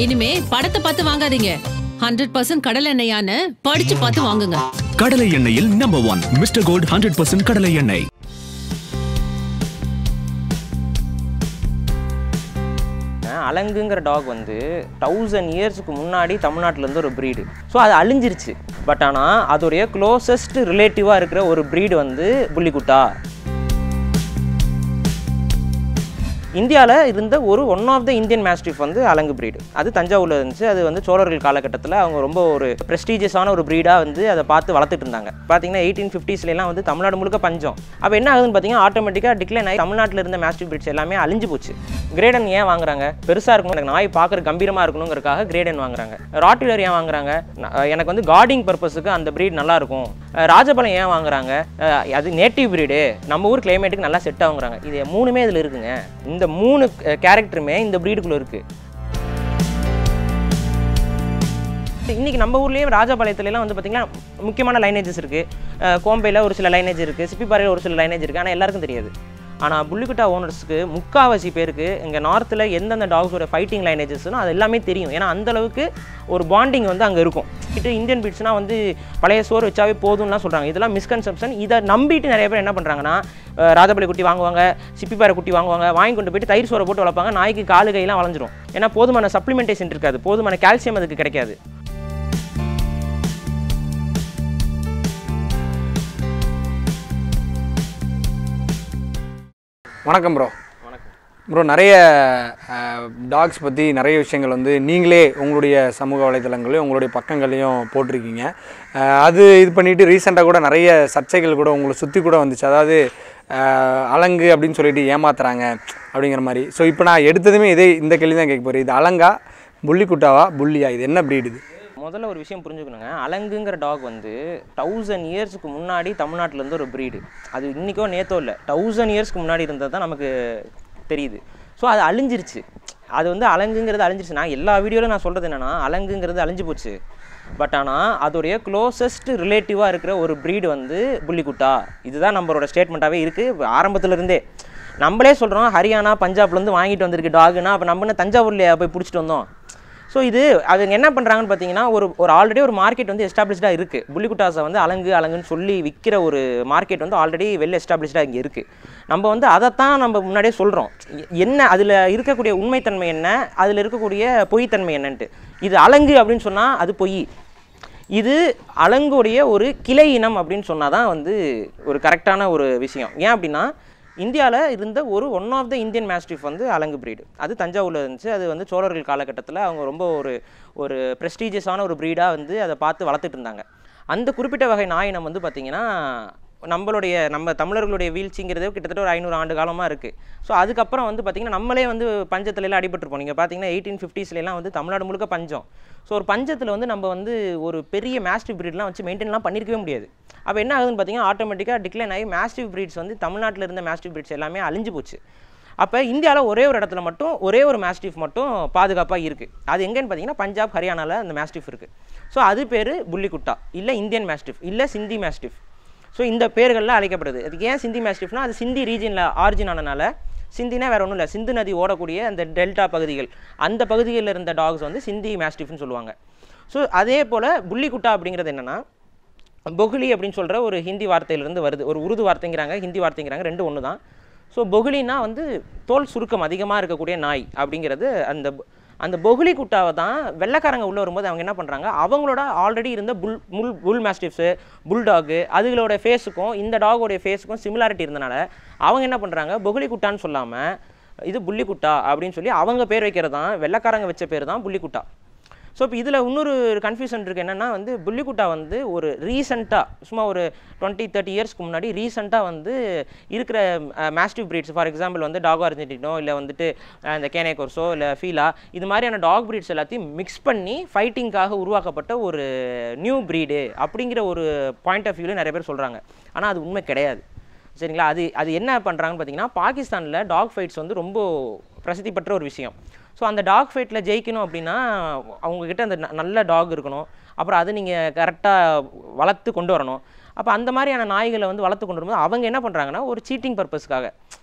இனிமே படத்தை பார்த்து வாங்காதீங்க ஹண்ட்ரட் பர்சன்ட் கடல் எண்ணெயான்னு படிச்சு பார்த்து வாங்குங்க கடலை எண்ணெயில் number one Mister Gold hundred percent கடலை எண்ணெய் அலங்குங்கிற டாக் வந்து தௌசண்ட் இயர்ஸ்க்கு முன்னாடி தமிழ்நாட்டுல இருந்து ஒரு ப்ரீடு ஸோ அது அழிஞ்சிருச்சு பட் ஆனால் அதோடைய க்ளோசஸ்ட் ரிலேட்டிவாக இருக்கிற ஒரு ப்ரீடு வந்து புள்ளிக்குட்டா இந்தியாவில் இருந்த ஒரு one of the Indian mastiff வந்து அலங்கு breed அது தஞ்சாவூரில் இருந்துச்சு அது வந்து சோழர்கள் காலகட்டத்தில் அவங்க ரொம்ப ஒரு ப்ரெஸ்டீஜியஸான ஒரு ப்ரீடாக வந்து அதை பார்த்து வளர்த்துட்டு இருந்தாங்க பார்த்தீங்கன்னா எயிட்டீன் ஃபிஃப்டிஸ்லாம் வந்து தமிழ்நாடு முழுக்க பஞ்சம் அப்போ என்ன ஆகுதுன்னு பார்த்தீங்கன்னா ஆட்டோமேட்டிக்காக டிக்ளைன் ஆகி தமிழ்நாட்டில் இருந்த மேஸ்டிஃப் breeds எல்லாமே அழிஞ்சு போச்சு கிரேடன் ஏன் வாங்குறாங்க பெருசாக இருக்கணும் எனக்கு நாய் பார்க்குற கம்பீரமாக இருக்கணுங்கிறதுக்காக கிரேடன் வாங்குறாங்க ராட்வீலர் ஏன் வாங்குறாங்க ந- எனக்கு வந்து கார்டிங் பர்பஸுக்கு அந்த breed நல்லா இருக்கும் அஹ் ராஜபாளையம் ஏன் வாங்குறாங்க அஹ் அது நேட்டிவ் breed நம்ம ஊர் கிளைமேட்டுக்கு நல்லா செட் ஆகுங்கிறாங்க இது மூணுமே இதில் இருக்குங்க இந்த மூணு கேரக்டருமே இந்த ப்ரீடுக்குள்ளே இருக்குது இன்னைக்கு நம்ம ஊர்லேயே ராஜபாளையத்துலலாம் வந்து பார்த்தீங்கன்னா முக்கியமான லைனேஜஸ் இருக்குது கோம்பையில் ஒரு சில லைனேஜ் இருக்குது சிப்பிப்பாறையில் ஒரு சில லைனேஜ் இருக்குது ஆனால் எல்லாருக்கும் தெரியாது ஆனால் புள்ளிக்குட்டா ஓனர்ஸ்க்கு முக்காவாசி பேருக்கு இங்கே நார்த்தில் எந்தெந்த டாக்ஸோட ஃபைட்டிங் லைனேஜஸ்னோ அது எல்லாமே தெரியும் ஏன்னா அந்த அளவுக்கு ஒரு பாண்டிங் வந்து அங்கே இருக்கும் கிட்ட இந்தியன் பீட்ஸ்னால் வந்து பழைய சோறு வச்சாவே போதும்லாம் சொல்கிறாங்க இதெல்லாம் மிஸ்கன்செப்ஷன் இதை நம்பிட்டு நிறைய பேர் என்ன பண்ணுறாங்கன்னா ராஜபாளி குட்டி வாங்குவாங்க சிப்பிப்பாறை குட்டி வாங்குவாங்க வாங்கி கொண்டு போயிட்டு தயிர் சோறை போட்டு வளர்ப்பாங்க நாய்க்கு காலு கையெல்லாம் வளைஞ்சிரும் ஏன்னா போதுமான சப்ளிமெண்டேஷன் இருக்காது போதுமான கால்சியம் அதுக்கு கிடைக்காது வணக்கம் ப்ரோ வணக்கம் ப்ரோ நிறைய டாக்ஸ் பற்றி நிறைய விஷயங்கள் வந்து நீங்களே உங்களுடைய சமூக வலைதளங்களையும் உங்களுடைய பக்கங்களையும் போட்டிருக்கீங்க அஹ், அது இது பண்ணிவிட்டு ரீசெண்டாக கூட நிறைய சர்ச்சைகள் கூட உங்களை சுற்றி கூட வந்துச்சு அதாவது அஹ், அலங்கு அப்படின்னு சொல்லிட்டு ஏமாத்துறாங்க அப்படிங்கிற மாதிரி ஸோ இப்போ நான் எடுத்ததுமே இதே இந்த கேள்வி தான் கேட்க போகிறேன் இது அலங்கா புள்ளிக்குட்டாவா புள்ளியா இது என்ன breed இது முதல்ல ஒரு விஷயம் புரிஞ்சுக்கணுங்க அலங்குங்கிற டாக் வந்து தௌசண்ட் இயர்ஸ்க்கு முன்னாடி தமிழ்நாட்டுல இருந்து ஒரு breed அது இன்றைக்கோ நேத்தோ இல்லை தௌசண்ட் இயர்ஸ்க்கு முன்னாடி இருந்தது தான் நமக்கு தெரியுது ஸோ அது அழிஞ்சிருச்சு அது வந்து அலங்குங்கிறது அழிஞ்சிருச்சு நான் எல்லா வீடியோவிலும் நான் சொல்கிறது என்னென்னா அலங்குங்கிறது அழிஞ்சு போச்சு பட் ஆனால் அதோடைய க்ளோசஸ்ட் ரிலேட்டிவாக இருக்கிற ஒரு breed வந்து புள்ளிக்குட்டா இதுதான் நம்மளோட ஸ்டேட்மெண்ட்டாகவே இருக்குது ஆரம்பத்துல இருந்தே நம்மளே சொல்கிறோம் ஹரியானா பஞ்சாப்லேருந்து வாங்கிட்டு வந்திருக்கு டாகுனா அப்போ நம்ம என்ன தஞ்சாவூர்லையா போய் பிடிச்சிட்டு வந்தோம் ஸோ இது அவங்க என்ன பண்ணுறாங்கன்னு பார்த்தீங்கன்னா ஒரு ஒரு ஆல்ரெடி ஒரு மார்க்கெட் வந்து எஸ்டாப்ளிஷ்டாக இருக்குது புள்ளிக்குட்டாஸை வந்து அலங்கு அலங்குன்னு சொல்லி விற்கிற ஒரு மார்க்கெட் வந்து ஆல்ரெடி வெல் எஸ்டாப்ளிஷ்டாக இங்கே இருக்குது நம்ம வந்து அதைத்தான் நம்ம முன்னாடியே சொல்கிறோம் என்ன அதில் இருக்கக்கூடிய உண்மைத்தன்மை என்ன அதில் இருக்கக்கூடிய பொய்த்தன்மை என்னன்ட்டு இது அலங்கு அப்படின்னு சொன்னால் அது பொய் இது அலங்குடைய ஒரு கிளை இனம் அப்படின்னு சொன்னால் தான் வந்து ஒரு கரெக்டான ஒரு விஷயம் ஏன் அப்படின்னா இந்தியாவில் இருந்த ஒரு one of the Indian mastiff வந்து அலங்கு breed அது தஞ்சாவூரில் இருந்துச்சு அது வந்து சோழர்கள் காலகட்டத்தில் அவங்க ரொம்ப ஒரு ஒரு ப்ரெஸ்டீஜியஸான ஒரு ப்ரீடாக வந்து அதை பார்த்து வளர்த்துட்டு இருந்தாங்க அந்த குறிப்பிட்ட வகை நாய் இனம் வந்து பார்த்திங்கன்னா நம்மளுடைய நம்ம தமிழர்களுடைய வீழ்ச்சிங்கிறது கிட்டத்தட்ட ஒரு ஐநூறு ஆண்டு காலமாக இருக்குது ஸோ அதுக்கப்புறம் வந்து பார்த்திங்கன்னா நம்மளே வந்து பஞ்சத்துல எல்லாம் அடிபட்டிருப்போம் நீங்கள் பார்த்தீங்கன்னா எயிட்டீன் ஃபிஃப்டிஸ்லாம் வந்து தமிழ்நாடு முழுக்க பஞ்சம் ஸோ ஒரு பஞ்சத்தில் வந்து நம்ம வந்து ஒரு பெரிய மேஸ்டிவ் ப்ரீட்லாம் வச்சு மெயின்டைன்லாம் பண்ணியிருக்கவே முடியாது அப்போ என்ன ஆகுதுன்னு பார்த்தீங்கன்னா ஆட்டோமேட்டிக்காக டிக்ளைன் ஆகி மேஸ்டிவ் breeds வந்து தமிழ்நாட்டில் இருந்த மேஸ்டிவ் breeds எல்லாமே அழிஞ்சு போச்சு அப்போ இந்தியாவில் ஒரே ஒரு இடத்துல மட்டும் ஒரே ஒரு மேஸ்டிஃப் மட்டும் பாதுகாப்பாக இருக்குது அது எங்கேன்னு பார்த்தீங்கன்னா பஞ்சாப் ஹரியானாவில் அந்த மேஸ்டிஃப் இருக்குது ஸோ அது பேர் புள்ளிக்குட்டா இல்லை இந்தியன் மேஸ்டிஃப் இல்லை சிந்தி மேஸ்டிஃப் ஸோ இந்த பேர்கள்லாம் அழைக்கப்படுது அதுக்கு ஏன் சிந்தி மேஸ்டிஃப்னா அது சிந்தி ரீஜனில் ஆரிஜின் ஆனனால சிந்தினா வேற ஒன்றும் இல்லை சிந்து நதி ஓடக்கூடிய அந்த டெல்டா பகுதிகள் அந்த பகுதிகளில் இருந்த டாக்ஸ் வந்து சிந்தி மேஸ்டிஃப்னு சொல்லுவாங்க ஸோ அதே போல் புள்ளிக்குட்டா அப்படிங்கிறது என்னென்னா பொகுலி அப்படின்னு சொல்கிற ஒரு ஹிந்தி வார்த்தையிலிருந்து வருது ஒரு உருது வார்த்தைங்கிறாங்க ஹிந்தி வார்த்தைங்கிறாங்க ரெண்டு ஒன்று தான் ஸோ பொகுலினா வந்து தோல் சுருக்கம் அதிகமாக இருக்கக்கூடிய நாய் அப்படிங்கிறது அந்த பொ- அந்த பொகுலி குட்டாவை தான் வெள்ளைக்காரங்க உள்ளே வரும்போது அவங்க என்ன பண்ணுறாங்க அவங்களோட ஆல்ரெடி இருந்த புல் முல் புல் மேஸ்டிஃப்ஸு புல்டாகு அதுகளோட ஃபேஸுக்கும் இந்த டாகோடைய ஃபேஸுக்கும் சிமிலாரிட்டி இருந்தனால அவங்க என்ன பண்ணுறாங்க பொகுலி குட்டான்னு சொல்லாமல் இது புள்ளி குட்டா அப்படின்னு சொல்லி அவங்க பேர் வைக்கிறது தான் வெள்ளைக்காரங்க வச்ச பேர் தான் புள்ளி குட்டா ஸோ இப்போ இதில் இன்னொரு கன்ஃபியூஷன் இருக்குது என்னென்னா வந்து புள்ளிக்குட்டா வந்து ஒரு ரீசெண்டாக சும்மா ஒரு டுவெண்ட்டி தேர்ட்டி இயர்ஸ்க்கு முன்னாடி ரீசெண்டாக வந்து இருக்கிற மேஸ்டிவ் breeds ஃபார் எக்ஸாம்பிள் வந்து டாகோ அர்ஜென்டினோ இல்லை வந்துட்டு அஹ், இந்த கேனே கோர்ஸோ இல்லை ஃபீலா இது மாதிரியான டாக் breeds எல்லாத்தையும் மிக்ஸ் பண்ணி ஃபைட்டிங்காக உருவாக்கப்பட்ட ஒரு நியூ breed அப்படிங்கிற ஒரு பாயிண்ட் ஆஃப் வியூவில் நிறைய பேர் சொல்கிறாங்க ஆனால் அது உண்மை கிடையாது சரிங்களா அது அது என்ன பண்ணுறாங்கன்னு பார்த்தீங்கன்னா பாகிஸ்தானில் டாக் ஃபைட்ஸ் வந்து ரொம்ப பிரசித்தி பெற்ற ஒரு விஷயம் ஸோ அந்த டாக் ஃபைட்டில் ஜெயிக்கணும் அப்படின்னா அவங்கக்கிட்ட அந்த ந- நல்ல டாக் இருக்கணும் அப்புறம் அதை நீங்கள் கரெக்டாக வளர்த்து கொண்டு வரணும் அப்போ அந்த மாதிரியான நாய்களை வந்து வளர்த்து கொண்டு வரும்போது அவங்க என்ன பண்ணுறாங்கன்னா ஒரு சீட்டிங் பர்பஸ்க்காக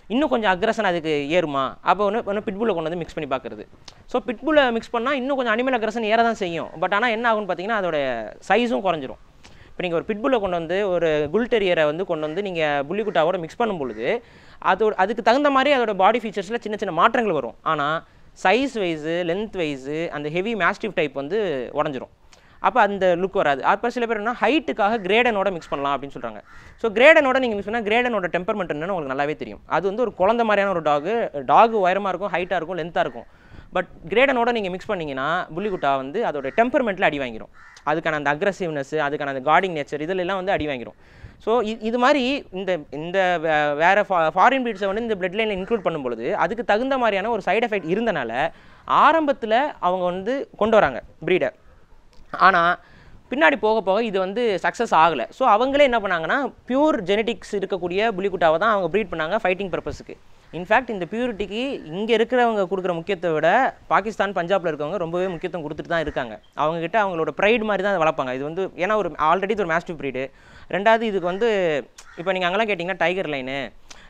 இன்னும் கொஞ்சம் அக்ரஷன் அதுக்கு ஏறுமா அப்போ ஒன்று ஒன்று பிட்புல்லை கொண்டு வந்து மிக்ஸ் பண்ணி பார்க்குறது ஸோ பிட்புல்லை மிக்ஸ் பண்ணால் இன்னும் கொஞ்சம் அனிமல் அக்ரஷன் ஏற தான் செய்யும் பட் ஆனால் என்ன ஆகும்னு பார்த்தீங்கன்னா அதோட சைஸும் குறைஞ்சிரும் இப்போ நீங்கள் ஒரு பிட்புல்லை கொண்டு வந்து ஒரு குல் டெரியரை வந்து கொண்டு வந்து நீங்கள் புள்ளிக்குட்டாவோட மிக்ஸ் பண்ணும் பொழுது அதோட அதுக்கு தகுந்த மாதிரி அதோட பாடி ஃபீச்சர்ஸில் சின்ன சின்ன மாற்றங்கள் வரும் ஆனால் சைஸ் வைஸு லென்த் வைஸு அந்த ஹெவி மேஸ்டிவ் டைப் வந்து உடஞ்சிரும் அப்போ அந்த லுக் வராது அப்போ சில பேர் என்ன ஹைட்டுக்காக கிரேடனோட மிக்ஸ் பண்ணலாம் அப்படின்னு சொல்கிறாங்க ஸோ கிரேடனோட நீங்கள் மிக்ஸ் பண்ணால் கிரேடனோட டெம்பர்மெண்ட் என்னன்னு உங்களுக்கு நல்லாவே தெரியும் அது வந்து ஒரு குழந்தை மாதிரியான ஒரு டாகு டாக் உயரமாக இருக்கும் ஹைட்டாக இருக்கும் லென்த்தாக இருக்கும் பட் கிரேடனோட நீங்கள் மிக்ஸ் பண்ணீங்கன்னா புள்ளிக்குட்டா வந்து அதோட டெம்பர்மெண்ட்டில் அடி வாங்கிரும் அதுக்கான அந்த அக்ரஸிவ்னஸ் அதுக்கான அந்த கார்டிங் நேச்சர் இதிலெல்லாம் வந்து அடி வாங்கிரும் ஸோ இது மாதிரி இந்த இந்த வே- வேற ஃபாரின் பீட்ஸை வந்து இந்த பிளட் லைனில் இன்க்ளூட் பண்ணும்பொழுது அதுக்கு தகுந்த மாதிரியான ஒரு சைடு எஃபெக்ட் இருந்தனால ஆரம்பத்தில் அவங்க வந்து கொண்டு வராங்க ப்ரீடை ஆனால் பின்னாடி போக போக இது வந்து சக்ஸஸ் ஆகலை ஸோ அவங்களே என்ன பண்ணாங்கன்னா பியூர் ஜெனட்டிக்ஸ் இருக்கக்கூடிய புலிக்குட்டாவை தான் அவங்க ப்ரீட் பண்ணாங்க ஃபைட்டிங் பர்பஸுக்கு இன்ஃபேக்ட் இந்த பியூரிட்டிக்கு இங்கே இருக்கிறவங்க கொடுக்குற முக்கியத்தை விட பாகிஸ்தான் பஞ்சாப்ல இருக்கவங்க ரொம்பவே முக்கியத்துவம் கொடுத்துட்டு தான் இருக்காங்க அவங்கக்கிட்ட அவங்களோட ப்ரைட் மாதிரி தான் அதை வளர்ப்பாங்க இது வந்து ஏன்னா ஒரு ஆல்ரெடி இது ஒரு மேஸ்டிவ் ப்ரீடு ரெண்டாவது இதுக்கு வந்து இப்போ நீங்கள் அங்கெல்லாம் கேட்டிங்கன்னா டைகர் லைனு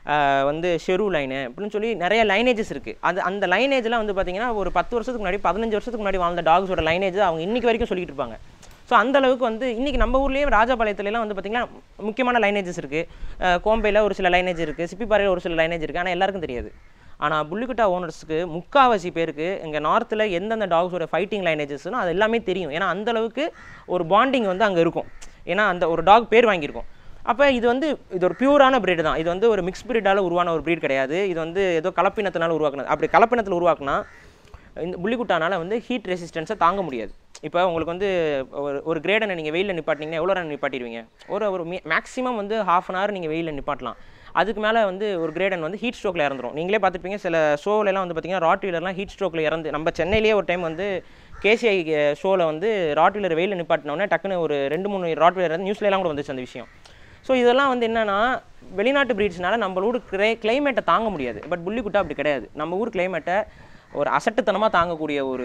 வந்து ஷெரு லைனு அப்படின்னு சொல்லி நிறைய லைனேஜஸ் இருக்குது அது அந்த லைனேஜ்லாம் வந்து பார்த்தீங்கன்னா ஒரு பத்து வருஷத்துக்கு முன்னாடி பதினஞ்சு வருஷத்துக்கு முன்னாடி வாழ்ந்த டாக்ஸோட லைனேஜ் அவங்க இன்னைக்கு வரைக்கும் சொல்லிட்டு இருப்பாங்க ஸோ அந்த அளவுக்கு வந்து இன்றைக்கி நம்ம ஊர்லேயும் ராஜபாளையத்துலலாம் வந்து பார்த்திங்கன்னா முக்கியமான லைனேஜஸ் இருக்குது கோம்பையில் ஒரு சில லைனேஜ் இருக்குது சிப்பிப்பாறையில் ஒரு சில லைனேஜ் இருக்குது ஆனால் எல்லாருக்கும் தெரியாது ஆனால் புள்ளிக்குட்டா ஓனர்ஸ்க்கு முக்காவாசி பேருக்கு இங்கே நார்த்தில் எந்தெந்த டாக்ஸோட ஃபைட்டிங் லைனேஜஸ்னோ அது எல்லாமே தெரியும் ஏன்னா அந்த அளவுக்கு ஒரு பாண்டிங் வந்து அங்கே இருக்கும் ஏன்னா அந்த ஒரு டாக் பேர் வாங்கியிருக்கும் அப்போ இது வந்து இது ஒரு பியூரான breed தான் இது வந்து ஒரு மிக்ஸ் பிரீடால் உருவான ஒரு breed கிடையாது இது வந்து ஏதோ கலப்பினத்தினால உருவாக்குனது அப்படி கலப்பினத்தில் உருவாக்குனா இந்த புள்ளிக்குட்டானால வந்து ஹீட் ரெசிஸ்டன்ஸை தாங்க முடியாது இப்போ உங்களுக்கு வந்து ஒரு ஒரு கிரேடனை நீங்கள் வெயிலில் நிப்பாட்டினீங்கன்னா எவ்வளோ நேரம் நிப்பாட்டிடுவீங்க ஒரு ஒரு மேக்ஸிமம் வந்து ஹாஃப் அன் ஹவர் நீங்கள் வெயிலில் நிப்பாட்டலாம் அதுக்கு மேலே வந்து ஒரு கிரேடன் வந்து ஹீட் ஸ்ட்ரோக்கில் இறந்துரும் நீங்களே பார்த்துருப்பீங்க சில ஷோவிலலாம் வந்து பார்த்தீங்கன்னா ராட் வீலர்லாம் ஹீட் ஸ்ட்ரோக்கில் இறந்து நம்ம சென்னையிலேயே ஒரு டைம் வந்து கேசிஐ ஷோவில் வந்து ராட் வீலர் வெயிலில் நிப்பாட்டினோடனே டக்குன்னு ஒரு ரெண்டு மூணு ராட் வீலர் நியூஸ்லலாம் கூட வந்துச்சு அந்த விஷயம் ஸோ இதெல்லாம் வந்து என்னன்னா வெளிநாட்டு பிரீட்ஸ்னால நம்மளோட கிளை கிளைமேட்டை தாங்க முடியாது பட் புள்ளிக்குட்டா அப்படி கிடையாது நம்ம ஊர் கிளைமேட்டை ஒரு அசட்டுத்தனமாக தாங்கக்கூடிய ஒரு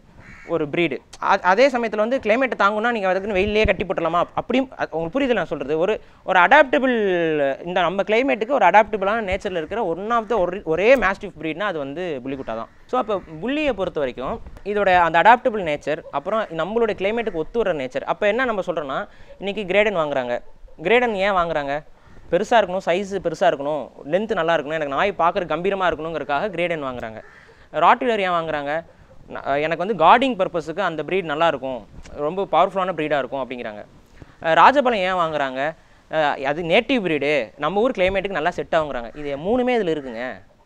ஒரு ப்ரீடு அதே சமயத்தில் வந்து கிளைமேட்டை தாங்கணும்னா நீங்கள் அதுக்குன்னு வெயிலே கட்டி போட்டுடலாமா அப்படியும் அது உங்களுக்கு புரியுது நான் சொல்கிறது ஒரு ஒரு அடாப்டபிள் இந்த நம்ம கிளைமேட்டுக்கு ஒரு அடாப்டபிளான நேச்சரில் இருக்கிற ஒன் ஆஃப் த ஒரு ஒரே மேஸ்டிஃப் ப்ரீட்னா அது வந்து புள்ளிக்குட்டா தான் ஸோ அப்போ புள்ளியை பொறுத்த வரைக்கும் இதோட அந்த அடாப்டபிள் நேச்சர் அப்புறம் நம்மளுடைய கிளைமேட்டுக்கு ஒத்து வர நேச்சர் அப்போ என்ன நம்ம சொல்கிறோன்னா இன்றைக்கி கிரேடன் வாங்குறாங்க கிரேடன் ஏன் வாங்குறாங்க பெருசாக இருக்கணும் சைஸு பெருசாக இருக்கணும் லென்த்து நல்லா இருக்கணும் எனக்கு நாய் பார்க்குற கம்பீரமாக இருக்கணுங்கிறதுக்காக கிரேடன் வாங்குறாங்க ராட்வீலர் ஏன் வாங்குறாங்க ந- எனக்கு வந்து கார்டிங் பர்பஸுக்கு அந்த ப்ரீட் நல்லா இருக்கும் ரொம்ப பவர்ஃபுல்லான ப்ரீடாக இருக்கும் அப்படிங்கிறாங்க அஹ் ராஜபாளையம் ஏன் வாங்குறாங்க அஹ் அது நேட்டிவ் ப்ரீடு நம்ம ஊர் கிளைமேட்டுக்கு நல்லா செட் ஆகுங்கிறாங்க இது மூணுமே இதில் இருக்குங்க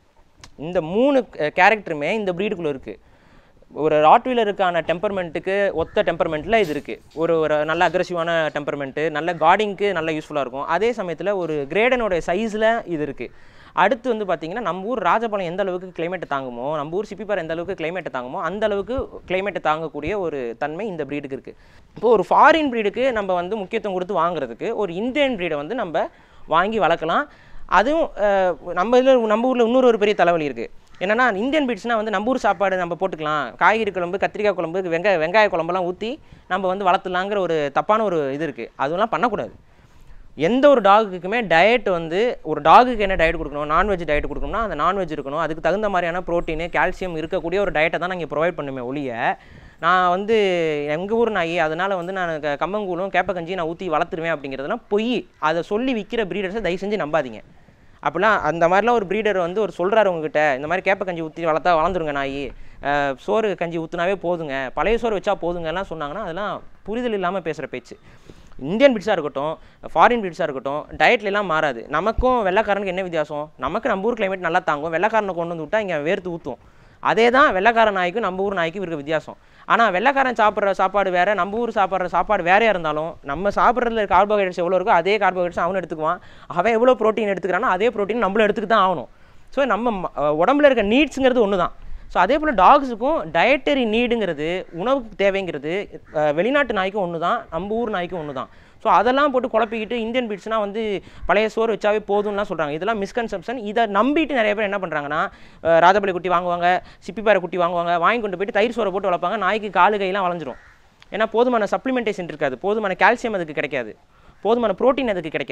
இந்த மூணு கேரக்டருமே இந்த ப்ரீடுக்குள்ளே இருக்குது ஒரு ராட்வீலருக்கான டெம்பர்மெண்ட்டுக்கு ஒத்த டெம்பர்மெண்ட்டில் இது இருக்குது ஒரு ஒரு நல்ல அக்ரெசிவான டெம்பர்மெண்ட்டு நல்ல கார்டிங்க்கு நல்ல யூஸ்ஃபுல்லாக இருக்கும் அதே சமயத்தில் ஒரு கிரேடனோட சைஸில் இது இருக்குது அடுத்து வந்து பார்த்தீங்கன்னா நம்ம ஊர் ராஜபாளையம் எந்த அளவுக்கு கிளைமேட்டை தாங்குமோ நம்ம ஊர் சிப்பிப்பாறை எந்த அளவுக்கு கிளைமேட்டை தாங்குமோ அந்த அளவுக்கு கிளைமேட்டை தாங்கக்கூடிய ஒரு தன்மை இந்த ப்ரீடுக்கு இருக்குது இப்போ ஒரு ஃபாரின் ப்ரீடுக்கு நம்ம வந்து முக்கியத்துவம் கொடுத்து வாங்குறதுக்கு ஒரு இந்தியன் ப்ரீடை வந்து நம்ம வாங்கி வளர்க்கலாம் அதுவும் அஹ், நம்ம இதில் நம்ம ஊரில் இன்னொரு ஒரு பெரிய தலைவலி இருக்குது என்னன்னா இந்தியன் பீட்ஸ்னால் வந்து நம்ம ஊர் சாப்பாடு நம்ம போட்டுக்கலாம் காய்கறி குழம்பு கத்திரிக்காய் குழம்பு வெங்காய வெங்காய குழம்பெல்லாம் ஊற்றி நம்ம வந்து வளர்த்துலாங்கிற ஒரு தப்பான ஒரு இது இருக்குது அதெல்லாம் பண்ணக்கூடாது எந்த ஒரு டாகுக்குமே டயட் வந்து ஒரு டாகுக்கு என்ன டயட் கொடுக்கணும் நான்வெஜ் டயட் கொடுக்கணும்னா அந்த நான்வெஜ் இருக்கணும் அதுக்கு தகுந்த மாதிரியான ப்ரோட்டீன் கால்சியம் இருக்கக்கூடிய ஒரு டயட்டை தான் நாங்கள் ப்ரொவைட் பண்ணுமே ஒழிய நான் வந்து எங்கள் ஊர் நாய் அதனால் வந்து நான் க- கம்பங்கூழும் கேப்பக்கஞ்சி நான் ஊற்றி வளர்த்துருவேன் அப்படிங்கிறதுலாம் பொய் அதை சொல்லி விற்கிற ப்ரீடர்ஸை தயவு செஞ்சு நம்பாதீங்க அப்படிலாம் அந்த மாதிரிலாம் ஒரு ப்ரீடர் வந்து ஒரு சொல்கிறாரு உங்ககிட்ட இந்த மாதிரி கேப்ப கஞ்சி ஊற்றி வளர்த்தா வளர்ந்துருங்க நாய் அஹ் சோறு கஞ்சி ஊற்றுனாவே போதுங்க பழைய சோறு வச்சா போதுங்கலாம் சொன்னாங்கன்னா அதெல்லாம் புரிதல் இல்லாமல் பேசுகிற பேச்சு இந்தியன் பீட்ஸாக இருக்கட்டும் ஃபாரின் பீட்ஸாக இருக்கட்டும் dietல எல்லாம் மாறாது நமக்கும் வெள்ளைக்காரனுக்கு என்ன வித்தியாசம் நமக்கு நம்ம ஊர் கிளைமேட் நல்லா தாங்கும் வெள்ளைக்காரனை கொண்டு வந்து விட்டா இங்கே வேர்த்து ஊற்றும் அதே தான் வெள்ளைக்கார நாய்க்கும் நம்ம ஊர் நாய்க்கும் இருக்க வித்தியாசம் ஆனால் வெள்ளைக்காரன் சாப்பிட்ற சாப்பாடு வேறு நம்ம ஊர் சாப்பிட்ற சாப்பாடு வேறையாக இருந்தாலும் நம்ம சாப்பிட்றதுல கார்போஹைட்ரேட்ஸ் எவ்வளோ இருக்கோ அதே கார்போஹைட்ரேட்ஸ் அவனும் எடுத்துக்குவான் அவன் எவ்வளோ ப்ரோட்டீன் எடுத்துக்கிறானோ அதே ப்ரோட்டீன் நம்மளும் எடுத்துக்க தான் ஆகணும் ஸோ நம்ம ம- அஹ் உடம்புல இருக்க நீட்ஸுங்கிறது ஒன்று தான் ஸோ அதே போல் டாக்ஸுக்கும் டயட்டரி நீடுங்கிறது உணவுக்கு தேவைங்கிறது அஹ் வெளிநாட்டு நாய்க்கும் ஒன்று தான் நம்ம ஊர் நாய்க்கும் ஒன்று தான் ஸோ அதெல்லாம் போட்டு குழப்பிக்கிட்டு இந்தியன் பீட்ஸ்னால் வந்து பழைய சோறு வச்சாவே போதும்லாம் சொல்கிறாங்க இதெல்லாம் மிஸ்கன்செப்ஷன் இதை நம்பிட்டு நிறைய பேர் என்ன பண்ணுறாங்கன்னா ராஜபலி குட்டி வாங்குவாங்க சிப்பிப்பாறை குட்டி வாங்குவாங்க வாங்கி கொண்டு போயிட்டு தயிர் சோறை போட்டு வளர்ப்பாங்க நாய்க்கு காலு கையெல்லாம் வளைஞ்சிரும் ஏன்னா போதுமான சப்ளிமெண்டேஷன் இருக்காது போதுமான கால்சியம் அதுக்கு கிடைக்காது போதுமான புரோட்டீன் அதுக்கு கிடைக்காது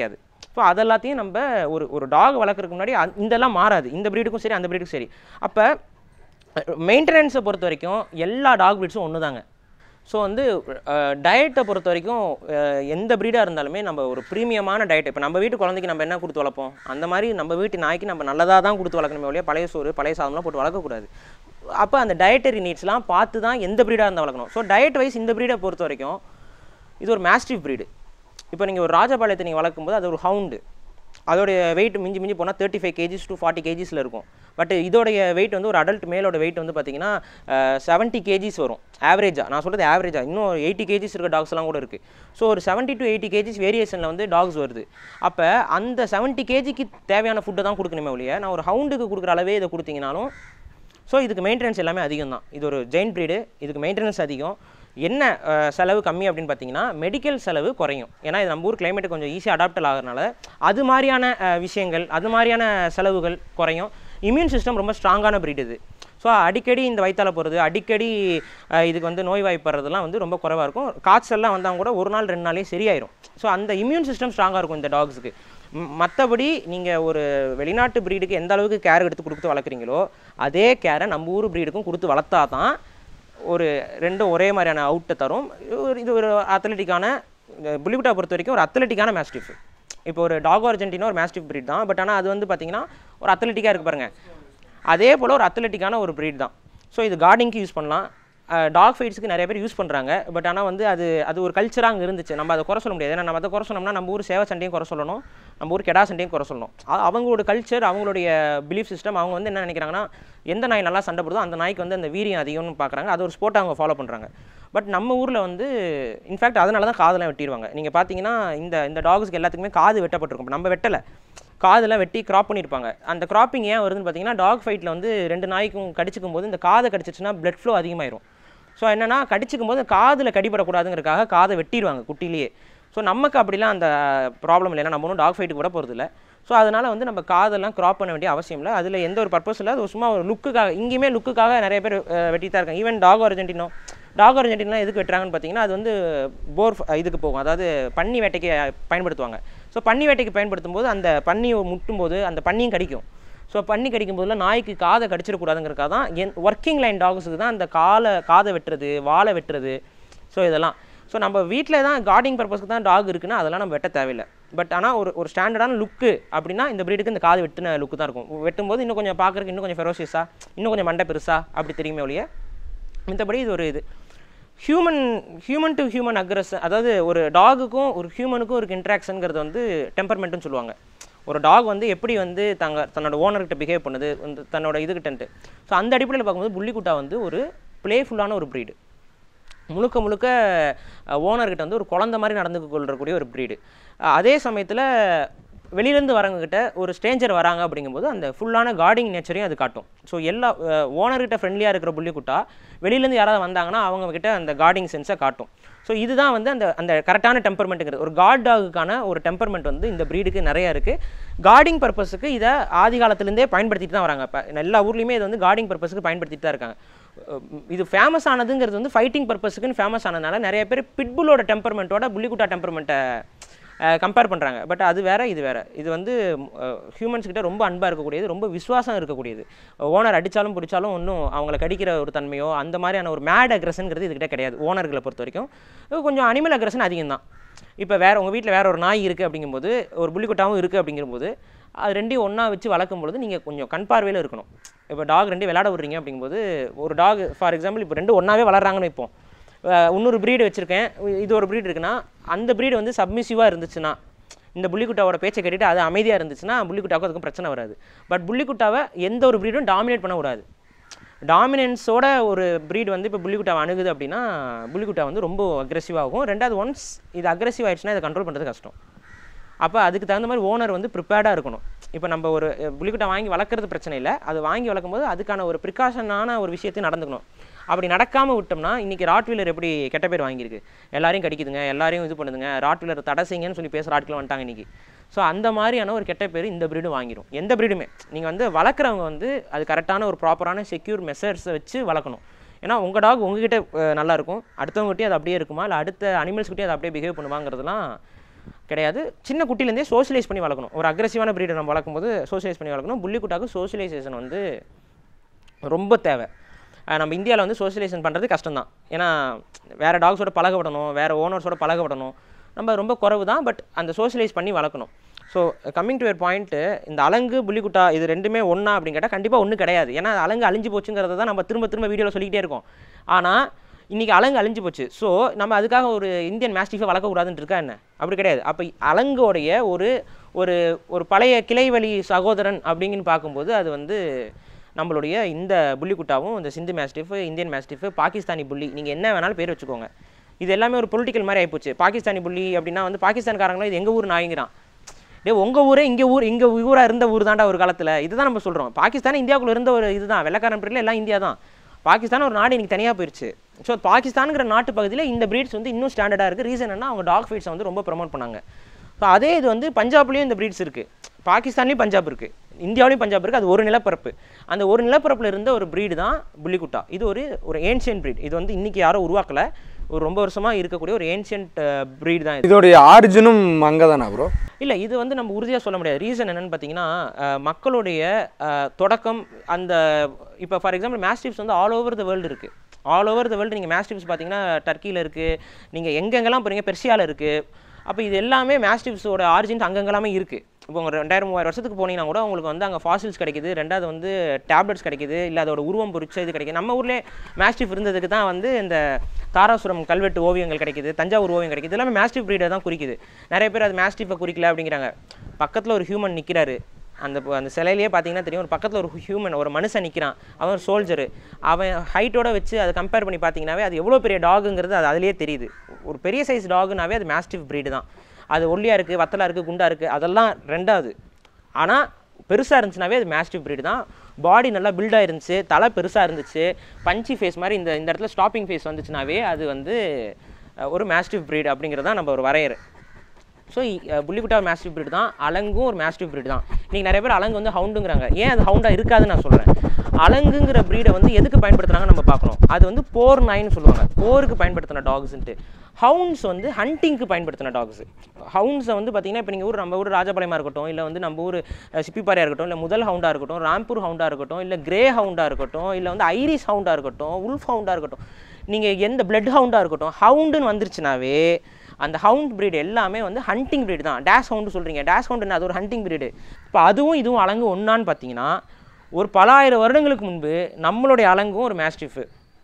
ஸோ அதெல்லாத்தையும் நம்ம ஒரு ஒரு டாக் வளர்க்குறதுக்கு முன்னாடி அந்த- இதெல்லாம் மாறாது இந்த ப்ரீடுக்கும் சரி அந்த ப்ரீடுக்கும் சரி அப்போ மெயின்டெனன்ஸை பொறுத்த வரைக்கும் எல்லா டாக் ப்ரீட்ஸும் ஒன்று தாங்க ஸோ வந்து டயட்டை பொறுத்த வரைக்கும் அஹ், எந்த ப்ரீடாக இருந்தாலுமே நம்ம ஒரு ப்ரீமியமான டயட் இப்போ நம்ம வீட்டு குழந்தைக்கு நம்ம என்ன கொடுத்து வளர்ப்போம் அந்த மாதிரி நம்ம வீட்டு நாய்க்கு நம்ம நல்லதாக தான் கொடுத்து வளர்க்கணுமே ஒழிய பழைய சோறு பழைய சாதம்லாம் போட்டு வளர்க்கக்கூடாது அப்போ அந்த டயட்டரி நீட்ஸ்லாம் பார்த்து தான் எந்த ப்ரீடாக இருந்தால் வளர்க்கணும் ஸோ டயட் வைஸ் இந்த ப்ரீடை பொறுத்த வரைக்கும் இது ஒரு மேஸ்டிவ் ப்ரீடு இப்போ நீங்கள் ஒரு ராஜபாளையத்தை நீங்கள் வளர்க்கும்போது அது ஒரு ஹவுண்டு அதோடைய வெயிட் மிஞ்சி மிஞ்சி போனால் thirty five KGs to forty கேஜிஸில் இருக்கும் பட் இதோடைய வெயிட் வந்து ஒரு அடல்ட் மேலோட வெயிட் வந்து பார்த்தீங்கன்னா செவன்ட்டி கேஜிஸ் வரும் ஆவரேஜாக நான் சொல்கிறது ஆவரேஜாக இன்னும் எயிட்டி கேஜிஸ் இருக்க டாக்ஸ்லாம் கூட இருக்குது ஸோ ஒரு செவன்ட்டி டு எயிட்டி கேஜிஸ் வேரியேஷனில் வந்து டாக்ஸ் வருது அப்போ அந்த செவன்ட்டி கேஜிக்கு தேவையான ஃபுட்டை தான் கொடுக்கணுமே ஒழிய நான் ஒரு ஹவுண்டுக்கு கொடுக்குற அளவே இதை கொடுத்தீங்கனாலும் ஸோ இதுக்கு மெயின்டெனன்ஸ் எல்லாமே அதிகம் தான் இது ஒரு ஜெயின் ப்ரீடு இதுக்கு மெயின்டெனன்ஸ் அதிகம் என்ன அஹ், செலவு கம்மி அப்படின்னு பார்த்தீங்கன்னா மெடிக்கல் செலவு குறையும் ஏன்னா இது நம்ம ஊர் கிளைமேட்டு கொஞ்சம் ஈஸியாக அடாப்டல் ஆகிறனால அது மாதிரியான அஹ், விஷயங்கள் அது மாதிரியான செலவுகள் குறையும் இம்யூன் சிஸ்டம் ரொம்ப ஸ்ட்ராங்கான ப்ரீட் இது ஸோ அடிக்கடி இந்த வயிற்றால போகிறது அடிக்கடி அஹ், இதுக்கு வந்து நோய் வாய்ப்படுறதுலாம் வந்து ரொம்ப குறைவாக இருக்கும் காய்ச்சல்லாம் வந்தால் கூட ஒரு நாள் ரெண்டு நாளே சரியாயிரும் ஸோ அந்த இம்யூன் சிஸ்டம் ஸ்ட்ராங்காக இருக்கும் இந்த டாக்ஸுக்கு மற்றபடி நீங்கள் ஒரு வெளிநாட்டு ப்ரீடுக்கு எந்த அளவுக்கு கேர் எடுத்து கொடுத்து வளர்க்குறீங்களோ அதே கேரை நம்ம ஊர் ப்ரீடுக்கும் கொடுத்து வளர்த்தா தான் ஒரு ரெண்டும் ஒரே மாதிரியான அவுட்டை தரும் ஒரு இது ஒரு அத்லட்டிக்கான புலிகுட்டா பொறுத்த வரைக்கும் ஒரு அத்லட்டிக்கான மேஸ்டிஃப் இப்போ ஒரு டாக் அர்ஜென்டினா ஒரு மேஸ்டிஃப் breed தான் பட் ஆனால் அது வந்து பார்த்தீங்கன்னா ஒரு அத்லட்டிக்காக இருக்கு பாருங்க அதே போல் ஒரு அத்லட்டிக்கான ஒரு breed தான் ஸோ இது கார்டிங்க்கு யூஸ் பண்ணலாம் டாக் ஃபைட்ஸ்க்கு நிறைய பேர் யூஸ் பண்ணுறாங்க பட் ஆனால் வந்து அது அது ஒரு கல்ச்சராக அங்கே இருந்துச்சு நம்ம அதை குறை சொல்ல முடியாது ஏன்னா நம்ம அதை குறை சொன்னோம்னா நம்ம ஊர் சேவை சண்டையும் குறை சொல்லணும் நம்ம ஊர் கெடா சண்டையும் குறை சொல்லணும் அ- அவங்களோட கல்ச்சர் அவங்களுடைய பிலீஃப் சிஸ்டம் அவங்க வந்து என்ன நினைக்கிறாங்கன்னா எந்த நாய் நல்லா சண்டை போடுதோ அந்த நாய்க்கு வந்து அந்த வீரியம் அதிகம்னு பார்க்குறாங்க அது ஒரு ஸ்போர்ட் அவங்க ஃபாலோ பண்ணுறாங்க பட் நம்ம ஊரில் வந்து இன்ஃபேக்ட் அதனால தான் காதெல்லாம் வெட்டிடுவாங்க நீங்கள் பார்த்தீங்கன்னா இந்த இந்த டாக்ஸ்க்கு எல்லாத்துக்குமே காது வெட்டப்பட்டிருக்கும் நம்ம வெட்டலை காதெல்லாம் வெட்டி கிராப் பண்ணியிருப்பாங்க அந்த கிராப்பிங் ஏன் வருதுன்னு பார்த்தீங்கன்னா டாக் ஃபைட்டில் வந்து ரெண்டு நாய்க்கும் கடிச்சிக்கும் போது இந்த காதை கடிச்சிச்சுன்னா பிளட் ஃப்ளோ அதிகமாயிரும் ஸோ என்னன்னா கடிச்சிக்கும் போது காதில் கடிபடக்கூடாதுங்கிறதுக்காக காதை வெட்டிடுவாங்க குட்டிலேயே ஸோ நமக்கு அப்படிலாம் அந்த ப்ராப்ளம் இல்லை ஏன்னா நம்ம ஒன்றும் டாக் ஃபைட்டு கூட போகிறது இல்லை ஸோ அதனால் வந்து நம்ம காதெல்லாம் கிராப் பண்ண வேண்டிய அவசியம் இல்லை அதில் எந்த ஒரு பர்பஸ் இல்லை அது ஒரு சும்மா ஒரு லுக்குக்காக இங்கேயுமே லுக்குக்காக நிறைய பேர் வெட்டி தான் இருக்காங்க even dog Argentino dog Argentina எதுக்கு வெட்டுறாங்கன்னு பார்த்தீங்கன்னா அது வந்து போர் இதுக்கு போகும் அதாவது பன்னி வேட்டைக்கு பயன்படுத்துவாங்க ஸோ பன்னி வேட்டைக்கு பயன்படுத்தும் போது அந்த பன்னியை முட்டும் போது அந்த பன்னியும் கடிக்கும் ஸோ பன்னி கடிக்கும் போதெல்லாம் நாய்க்கு காதை கடிச்சிடக்கூடாதுங்கிறக்காக தான் என் ஒர்க்கிங் லைன் டாக்ஸுக்கு தான் அந்த காலை காதை வெட்டுறது வாழை வெட்டுறது ஸோ இதெல்லாம் ஸோ நம்ம வீட்டில் தான் கார்டிங் பர்பஸ்க்கு தான் டாக் இருக்குன்னா அதெல்லாம் நம்ம வெட்ட தேவையில்லை பட் ஆனால் ஒரு ஒரு ஸ்டாண்டர்டான லுக்கு அப்படின்னா இந்த ப்ரீடுக்கு இந்த காது வெட்டின லுக்கு தான் இருக்கும் வெட்டும்போது இன்னும் கொஞ்சம் பார்க்குறதுக்கு இன்னும் கொஞ்சம் ஃபெரோசியஸாக இன்னும் கொஞ்சம் மண்டை பெருசா அப்படி தெரியுமே ஒழிய மித்தபடி இது ஒரு இது human human to human aggression அதாவது ஒரு டாகுக்கும் ஒரு ஹியூமனுக்கும் ஒரு இன்ட்ராக்ஷனுங்கிறது வந்து டெம்பர்மெண்ட்டுன்னு சொல்லுவாங்க ஒரு டாக் வந்து எப்படி வந்து தங்க தன்னோட ஓனர்கிட்ட பிஹேவ் பண்ணுது வந்து தன்னோட இதுகிட்டன்ட்டு ஸோ அந்த அடிப்படையில் பார்க்கும்போது புள்ளிக்குட்டா வந்து ஒரு ப்ளேஃபுல்லான ஒரு ப்ரீடு முழுக்க முழுக்க ஓனர்கிட்ட வந்து ஒரு குழந்த மாதிரி நடந்து கொள்ளக்கூடிய ஒரு ப்ரீடு அதே சமயத்தில் வெளியிலேருந்து வரவங்ககிட்ட ஒரு ஸ்ட்ரேஞ்சர் வராங்க அப்படிங்கும்போது அந்த ஃபுல்லான கார்டிங் நேச்சரையும் அது காட்டும் ஸோ எல்லா ஓனர்கிட்ட ஃப்ரெண்ட்லியாக இருக்கிற புள்ளிக்குட்டா வெளியிலேருந்து யாராவது வந்தாங்கன்னா அவங்க கிட்ட அந்த கார்டிங் சென்ஸை காட்டும் ஸோ இதுதான் வந்து அந்த அந்த கரெக்டான டெம்பர்மெண்ட்டுங்கிறது ஒரு காட் டாகுக்கான ஒரு டெம்பர்மெண்ட் வந்து இந்த ப்ரீடுக்கு நிறைய இருக்குது கார்டிங் பர்பஸுக்கு இதை ஆதி காலத்துலேருந்தே பயன்படுத்திட்டு தான் வராங்க இப்போ எல்லா ஊர்லேயுமே இது வந்து கார்டிங் பர்பஸுக்கு பயன்படுத்திட்டு தான் இருக்காங்க அஹ் இது ஃபேமஸ் ஆனதுங்கிறது வந்து ஃபைட்டிங் பர்பஸுக்குன்னு ஃபேமஸ் ஆனதுனால நிறைய பேர் பிட்புல்லோட டெம்பர்மெண்ட்டோட புள்ளிக்குட்டா டெம்பர்மெண்ட்டை கம்பேர் பண்ணுறாங்க பட் அது வேற இது வேற இது வந்து ஹியூமன்ஸ் கிட்ட ரொம்ப அன்பாக இருக்கக்கூடியது ரொம்ப விசுவாசம் இருக்கக்கூடியது ஓனர் அடித்தாலும் பிடிச்சாலும் ஒன்றும் அவங்கள கடிக்கிற ஒரு தன்மையோ அந்த மாதிரியான ஒரு மேட் அக்ரஷனுங்கிறது இதுகிட்ட கிடையாது ஓனர்களை பொறுத்த வரைக்கும் இது கொஞ்சம் அனிமல் அக்ரஷன் அதிகம் தான் இப்போ வேற உங்கள் வீட்டில் வேற ஒரு நாய் இருக்குது அப்படிங்கும்போது ஒரு புள்ளிக்குட்டாவும் இருக்குது அப்படிங்கும்போது அது ரெண்டையும் ஒன்றா வச்சு வளர்க்கும் பொழுது நீங்கள் கொஞ்சம் கண் பார்வையில் இருக்கணும் இப்போ டாக் ரெண்டையும் விளையாட விடுறீங்க அப்படிங்கும்போது ஒரு டாக் ஃபார் எக்ஸாம்பிள் இப்போ ரெண்டு ஒன்றாவே வளர்றாங்கன்னு வைப்போம் அஹ் இன்னொரு ப்ரீடு வச்சுருக்கேன் இது ஒரு ப்ரீடு இருக்குன்னா அந்த ப்ரீடு வந்து சப்மிசிவாக இருந்துச்சுன்னா இந்த புள்ளிக்குட்டாவோட பேச்சை கேட்டுட்டு அது அமைதியாக இருந்துச்சுன்னா புள்ளிக்குட்டாவுக்கு அதுக்கும் பிரச்சனை வராது பட் புள்ளிக்குட்டாவை எந்த ஒரு ப்ரீடும் டாமினேட் பண்ணக்கூடாது டாமினன்ஸோட ஒரு ப்ரீட் வந்து இப்போ புள்ளிக்குட்டாவை அணுகுது அப்படின்னா புள்ளிக்குட்டா வந்து ரொம்ப அக்ரெசிவாகும் ரெண்டாவது ஒன்ஸ் இது அக்ரெசிவ் ஆயிடுச்சுன்னா இதை கண்ட்ரோல் பண்ணுறது கஷ்டம் அப்போ அதுக்கு தகுந்த மாதிரி ஓனர் வந்து ப்ரிப்பேர்டாக இருக்கணும் இப்போ நம்ம ஒரு அஹ், புலிக்குட்டை வாங்கி வளர்க்குறது பிரச்சனை இல்லை அது வாங்கி வளர்க்கும் போது அதுக்கான ஒரு ப்ரிகாஷனான ஒரு விஷயத்தையும் நடந்துக்கணும் அப்படி நடக்காமல் விட்டோம்னா இன்றைக்கி ராட்வீலர் எப்படி கெட்ட பேர் வாங்கியிருக்கு எல்லாரையும் கடிக்குதுங்க எல்லாரையும் இது பண்ணுதுங்க ராட்வீலர் தடை செய்யுங்கன்னு சொல்லி பேசுகிற ஆட்கள் வந்துட்டாங்க இன்றைக்கி ஸோ அந்த மாதிரியான ஒரு கெட்ட பேர் இந்த ப்ரீடும் வாங்கிடும் எந்த ப்ரீடுமே நீங்கள் வந்து வளர்க்குறவங்க வந்து அது கரெக்டான ஒரு ப்ராப்பரான செக்யூர் மெஷர்ஸை வச்சு வளர்க்கணும் ஏன்னா உங்கள் டாக் உங்ககிட்ட அஹ், நல்லா இருக்கும் அடுத்தவங்ககிட்டயும் அது அப்படியே இருக்குமா இல்லை அடுத்த அனிமல்ஸ்கிட்டயும் அது அப்படியே பிஹேவ் பண்ணுவாங்கிறதுலாம் கிடையாது சின்ன குட்டிலேருந்தே சோஷியலைஸ் பண்ணி வளர்க்கணும் ஒரு அக்ரெசிவான ப்ரீடை நம்ம வளர்க்கும்போது சோஷியலைஸ் பண்ணி வளர்க்கணும் புள்ளிக்குட்டாக்கு சோஷியலைசேஷன் வந்து ரொம்ப தேவை அஹ் நம்ம இந்தியாவில் வந்து சோஷியலைசேஷன் பண்ணுறது கஷ்டம் தான் ஏன்னா வேறு டாக்ஸோட பழக விடணும் வேறு ஓனர்ஸோட பழக விடணும் நம்ம ரொம்ப குறைவு தான் பட் அந்த சோஷியலைஸ் பண்ணி வளர்க்கணும் so coming to your point இந்த அலங்கு புள்ளிக்குட்டா இது ரெண்டுமே ஒன்றா அப்படின்னு கேட்டால் கண்டிப்பாக ஒன்றும் கிடையாது ஏன்னா அலங்கு அழிஞ்சு போச்சுங்கிறத தான் நம்ம திரும்ப திரும்ப வீடியோவில் சொல்லிக்கிட்டே இருக்கோம் ஆனால் இன்றைக்கி அலங்கு அழிஞ்சு போச்சு ஸோ நம்ம அதுக்காக ஒரு இந்தியன் மேஸ்டிஃபை வளர்க்கக்கூடாதுன்னு இருக்கா என்ன அப்படி கிடையாது அப்போ அலங்கோடைய ஒரு ஒரு ஒரு பழைய கிளைவழி சகோதரன் அப்படிங்கன்னு பார்க்கும்போது அது வந்து நம்மளுடைய இந்த புள்ளிக்குட்டாவும் இந்த Sindhu mastiff Indian mastiff Pakistani bully நீங்கள் என்ன வேணாலும் பேர் வச்சுக்கோங்க இது எல்லாமே ஒரு பொலிட்டிக்கல் மாதிரி ஆகிப்போச்சு பாகிஸ்தானி புள்ளி அப்படின்னா வந்து பாகிஸ்தான்காரங்களும் இது எங்கள் ஊர் நாய்ங்கிறான் டே உங்கள் ஊரே இங்கே ஊர் இங்கே ஊராக இருந்த ஊர் தான்டா ஒரு காலத்தில் இதுதான் நம்ம சொல்கிறோம் பாகிஸ்தான் இந்தியாவுக்குள்ள இருந்த ஒரு இதுதான் வெள்ளக்காரன் பீரியட்ல எல்லாம் இந்தியா தான் பாகிஸ்தான் ஒரு நாடு இன்னைக்கு தனியாக போயிடுச்சு ஸோ பாகிஸ்தான்ங்கிற நாட்டு பகுதியில் இந்த breeds வந்து இன்னும் ஸ்டாண்டர்டாக இருக்குது ரீசன் என்ன அவங்க டாக் ஃபீட்ஸை வந்து ரொம்ப ப்ரமோட் பண்ணாங்க ஸோ அதே இது வந்து பஞ்சாப்லேயும் இந்த breeds இருக்குது பாகிஸ்தான்லேயும் பஞ்சாப் இருக்குது இந்தியாவிலையும் பஞ்சாப் இருக்குது அது ஒரு நிலப்பரப்பு அந்த ஒரு நிலப்பரப்பில் இருந்த ஒரு breed தான் புள்ளிக்குட்டா இது ஒரு ஒரு ஏன்ஷியன் breed இது வந்து இன்றைக்கி யாரும் உருவாக்கலை ஒரு ரொம்ப வருஷமாக இருக்கக்கூடிய ஒரு ஏன்ஷியன்ட் breed தான் இது இதோடைய ஆரிஜினும் அங்கே தானே ப்ரோ இல்லை இது வந்து நம்ம உறுதியாக சொல்ல முடியாது ரீசன் என்னன்னு பார்த்தீங்கன்னா அஹ், மக்களுடைய அஹ், தொடக்கம் அந்த இப்போ ஃபார் எக்ஸாம்பிள் மேஸ்டிப்ஸ் வந்து ஆல் ஓவர் த வேர்ல்டு இருக்குது ஆல் ஓவர் த வேர்ல்டு நீங்கள் மேஸ்டிப்ஸ் பார்த்தீங்கன்னா டர்க்கியில் இருக்குது நீங்கள் எங்கெங்கெல்லாம் போகிறீங்க பெர்சியாவில் இருக்குது அப்போ இது எல்லாமே மேஸ்டிப்ஸோட ஆரிஜின்ஸ் அங்கங்கெல்லாமே இருக்குது இப்போ உங்கள் ரெண்டாயிரம் மூவாயிரம் வருஷத்துக்கு போனீங்கன்னா கூட உங்களுக்கு வந்து அங்கே ஃபாசில்ஸ் கிடைக்குது ரெண்டாவது வந்து டேப்லெட்ஸ் கிடைக்குது இல்லை அதோட உருவம் பொறிச்ச இது கிடைக்குது நம்ம ஊர்லேயே மேஸ்டிஃப் இருந்ததுக்கு தான் வந்து இந்த தாராசுரம் கல்வெட்டு ஓவியங்கள் கிடைக்குது தஞ்சாவூர் ஓவியம் கிடைக்குது எல்லாமே மேஸ்டிஃப் ப்ரீடை தான் குறிக்குது நிறைய பேர் அது மேஸ்டிஃபை குறிக்கல அப்படிங்கிறாங்க பக்கத்தில் ஒரு ஹியூமன் நிற்கிறாரு அந்த ப- அந்த சிலையிலேயே பார்த்தீங்கன்னா தெரியும் ஒரு பக்கத்தில் ஒரு ஹியூமன் ஒரு மனுஷன் நிற்கிறான் அவன் ஒரு சோல்ஜரு அவன் ஹைட்டோட வச்சு அதை கம்பேர் பண்ணி பார்த்தீங்கன்னாவே அது எவ்வளோ பெரிய டாகுங்கிறது அது அதுலேயே தெரியுது ஒரு பெரிய சைஸ் டாகுனாவே அது மேஸ்டிஃப் breed தான் அது ஒல்லியாக இருக்குது வத்தலாக இருக்குது குண்டா இருக்குது அதெல்லாம் ரெண்டாவது ஆனால் பெருசாக இருந்துச்சுனாவே அது மேஸ்டிவ் breed தான் பாடி நல்லா பில்டாக இருந்துச்சு தலை பெருசாக இருந்துச்சு பஞ்சி ஃபேஸ் மாதிரி இந்த இந்த இடத்துல ஸ்டாப்பிங் ஃபேஸ் வந்துச்சுனாவே அது வந்து அஹ், ஒரு மேஸ்டிவ் breed அப்படிங்கிறது தான் நம்ம ஒரு வரையறை ஸோ புள்ளிக்குட்டா மேஸ்டிவ் breed தான் அலங்கும் ஒரு மேஸ்டிவ் breed தான் இன்றைக்கி நிறைய பேர் அலங்கு வந்து ஹவுண்டுங்கிறாங்க ஏன் அது ஹவுண்டாக இருக்காதுன்னு நான் சொல்கிறேன் அலங்குங்கிற ப்ரீடை வந்து எதுக்கு பயன்படுத்துறாங்கன்னு நம்ம பார்க்கணும் அது வந்து போர் நாய்ன்னு சொல்லுவாங்க போருக்கு பயன்படுத்தின டாக்ஸ்ன்ட்டு ஹவுண்ட்ஸ் வந்து ஹண்டிங்க்கு பயன்படுத்தின டாக்ஸ் ஹவுண்ட்ஸை வந்து பார்த்தீங்கன்னா இப்போ நீங்கள் ஊர் நம்ம ஊர் ராஜபாளையமாக இருக்கட்டும் இல்லை வந்து நம்ம ஊர் அஹ், சிப்பிப்பாறையாக இருக்கட்டும் இல்லை முதல் ஹவுண்டாக இருக்கட்டும் ராம்பூர் ஹவுண்டாக இருக்கட்டும் இல்லை கிரே ஹவுண்டாக இருக்கட்டும் இல்லை வந்து ஐரிஸ் ஹவுண்டாக இருக்கட்டும் உல்ஃப் ஹவுண்டாக இருக்கட்டும் நீங்கள் எந்த பிளட் ஹவுண்டாக இருக்கட்டும் ஹவுண்டுன்னு வந்துருச்சுனாவே அந்த ஹவுண்ட் breed எல்லாமே வந்து ஹண்டிங் breed தான் டேஷ் ஹவுண்டு சொல்கிறீங்க டேஷ் ஹவுண்டுன்னு அது ஒரு ஹண்டிங் breed இப்போ அதுவும் இதுவும் அலங்கு ஒன்றான்னு பார்த்தீங்கன்னா ஒரு பல ஆயிரம் வருடங்களுக்கு முன்பு நம்மளுடைய அலங்கும் ஒரு மேஸ்டிஃபு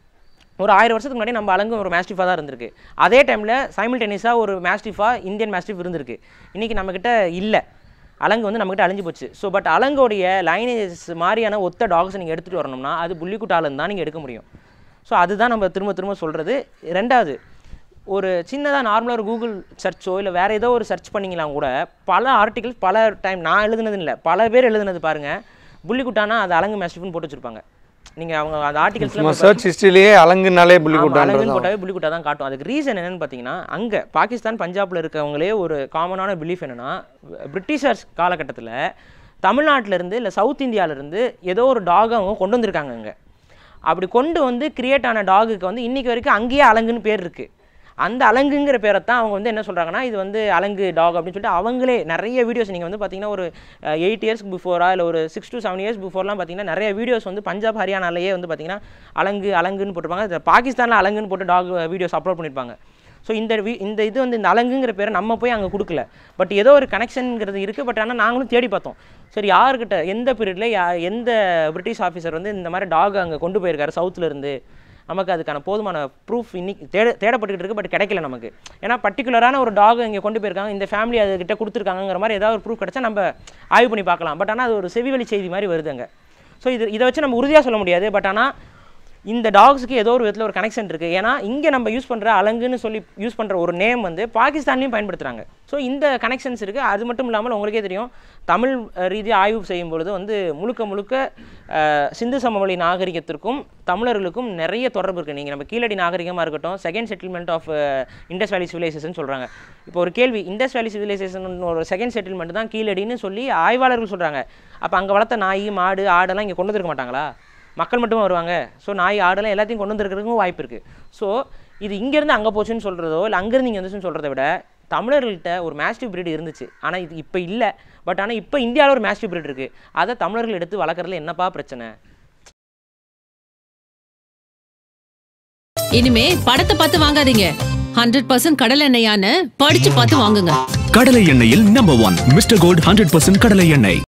ஒரு ஆயிரம் வருஷத்துக்கு முன்னாடி நம்ம அலங்கும் ஒரு மேஸ்டிஃபாக தான் இருந்திருக்கு அதே டைமில் சைமில்டேனியஸாக ஒரு மேஸ்டிஃபாக இந்தியன் மேஸ்டிஃப் இருந்திருக்கு இன்றைக்கி நம்மக்கிட்ட இல்லை அலங்கு வந்து நம்மக்கிட்ட அழிஞ்சு போச்சு ஸோ பட் அலங்கோடைய லைனேஜஸ் மாதிரியான ஒத்த டாக்ஸை நீங்கள் எடுத்துகிட்டு வரணும்னா அது புள்ளிக்குட்டாலேருந்து தான் நீங்கள் எடுக்க முடியும் ஸோ அதுதான் நம்ம திரும்ப திரும்ப சொல்கிறது ரெண்டாவது ஒரு சின்னதாக நார்மலாக ஒரு கூகுள் சர்ச்சோ இல்லை வேறு ஏதோ ஒரு சர்ச் பண்ணிங்களா கூட பல ஆர்டிகல்ஸ் பல டைம் நான் எழுதுனது இல்லை பல பேர் எழுதுனது பாருங்கள் புள்ளிக்குட்டானா அது அலங்கு மேஸ்டிஃப்னு போட்டு வச்சுருப்பாங்க நீங்கள் அவங்க அந்த நம்ம ஆர்டிகல்ஸ்லாம் சர்ச் ஹிஸ்ட்ரியிலேயே அலங்குனாலே புள்ளி ஆமா, அலங்குன்னு கூட்டான்றது போட்டாவே புலிக்குட்டா தான் காட்டும் அதுக்கு ரீசன் என்னன்னு பார்த்தீங்கன்னா அங்கே பாகிஸ்தான் பஞ்சாப்ல இருக்கவங்களே ஒரு காமனான பிலீஃப் என்னன்னா பிரிட்டிஷர்ஸ் காலகட்டத்தில் தமிழ்நாட்டுல இருந்து இல்லை சவுத் இந்தியால இருந்து ஏதோ ஒரு டாக் அவங்க கொண்டு வந்திருக்காங்க அங்கே அப்படி கொண்டு வந்து கிரியேட் ஆன டாகுக்கு வந்து இன்னைக்கு வரைக்கும் அங்கேயே அலங்குன்னு பேர் இருக்கு அந்த அலங்குங்கிற பேரை தான் அவங்க வந்து என்ன சொல்றாங்கன்னா இது வந்து அலங்கு டாக் அப்படின்னு சொல்லிட்டு அவங்களே நிறைய வீடியோஸ் நீங்கள் வந்து பார்த்தீங்கன்னா ஒரு எயிட் இயர்ஸ்க்கு பிஃபோரா இல்லை ஒரு சிக்ஸ் to செவன் இயர்ஸ் பிஃபோர்லாம் பார்த்தீங்கன்னா நிறைய வீடியோஸ் வந்து பஞ்சாப் ஹரியானாலேயே வந்து பார்த்தீங்கன்னா அலங்கு அலங்குன்னு போட்டிருப்பாங்க இது பாகிஸ்தானில் அலங்குன்னு போட்டு டாக் வீடியோஸ் அப்லோட் பண்ணியிருப்பாங்க ஸோ இந்த வி- இந்த இது வந்து இந்த அலங்குங்கிற பேரை நம்ம போய் அங்கே கொடுக்கல பட் ஏதோ ஒரு கனெக்ஷனுங்கிறது இருக்குது பட் ஆனால் நாங்களும் தேடி பார்த்தோம் சரி யாருக்கிட்ட எந்த பீரியடில் யா எந்த பிரிட்டிஷ் ஆஃபீஸர் வந்து இந்த மாதிரி டாக் அங்கே கொண்டு போயிருக்காரு சவுத்துல இருந்து நமக்கு அதுக்கான போதுமான ப்ரூஃப் இன்னைக்கு தேட தேடப்பட்டுக்கிட்டு இருக்கு பட் கிடைக்கல நமக்கு ஏன்னா பர்டிகுலரான ஒரு டாக் இங்கே கொண்டு போயிருக்காங்க இந்த ஃபேமிலி அதுக்கிட்ட கொடுத்துருக்காங்கங்கிற மாதிரி ஏதாவது ஒரு ப்ரூஃப் கிடைச்சா நம்ம ஆய்வு பண்ணி பார்க்கலாம் பட் ஆனால் அது ஒரு செவிவழி செய்தி மாதிரி வருது அங்கே ஸோ இது இதை வச்சு நம்ம உறுதியாக சொல்ல முடியாது பட் ஆனால் இந்த டாக்ஸுக்கு ஏதோ ஒரு விதத்தில் ஒரு கனெக்ஷன் இருக்குது ஏன்னா இங்கே நம்ம யூஸ் பண்ணுற அலங்குன்னு சொல்லி யூஸ் பண்ணுற ஒரு நேம் வந்து பாகிஸ்தான்லையும் பயன்படுத்துகிறாங்க ஸோ இந்த கனெக்ஷன்ஸ் இருக்குது அது மட்டும் இல்லாமல் உங்களுக்கே தெரியும் தமிழ் ரீதியாக ஆய்வு செய்யும் பொழுது வந்து முழுக்க முழுக்க அஹ், சிந்து சமவெளி நாகரிகத்திற்கும் தமிழர்களுக்கும் நிறைய தொடர்பு இருக்குது நீங்கள் நம்ம கீழடி நாகரிகமாக இருக்கட்டும் second settlement of Indus valley civilisation சொல்கிறாங்க இப்போ ஒரு கேள்வி இண்டஸ் வேலி சிவிலைசேஷன் ஒரு செகண்ட் செட்டில்மெண்ட் தான் கீழடின்னு சொல்லி ஆய்வாளர்கள் சொல்கிறாங்க அப்போ அங்கே வளர்த்த நாய் மாடு ஆடெல்லாம் இங்கே கொண்டு வந்திருக்க மாட்டாங்களா மக்கள் மட்டும் வருவாங்க ஸோ நாய் ஆடெல்லாம் எல்லாத்தையும் கொண்டு வந்திருக்கிறதுக்கும் வாய்ப்பு இருக்குது ஸோ இது இங்கேருந்து அங்கே போச்சுன்னு சொல்கிறதோ இல்லை அங்கேருந்து இங்கே வந்துச்சுன்னு சொல்கிறத விட தமிழர்கள்ட்ட ஒரு மேஸ்டிவ் breed இருந்துச்சு ஆனால் இது இப்போ இல்லை பட் ஆனால் இப்போ இந்தியாவில் ஒரு மேஸ்டிவ் breed இருக்குது அதை தமிழர்கள் எடுத்து வளர்க்குறதுல என்னப்பா பிரச்சனை இனிமே படத்தை பார்த்து வாங்காதீங்க ஹண்ட்ரட் பர்சன்ட் கடல் எண்ணெயான்னு படிச்சு பார்த்து வாங்குங்க கடலை எண்ணெயில் number one Mister Gold hundred percent கடலை எண்ணெய்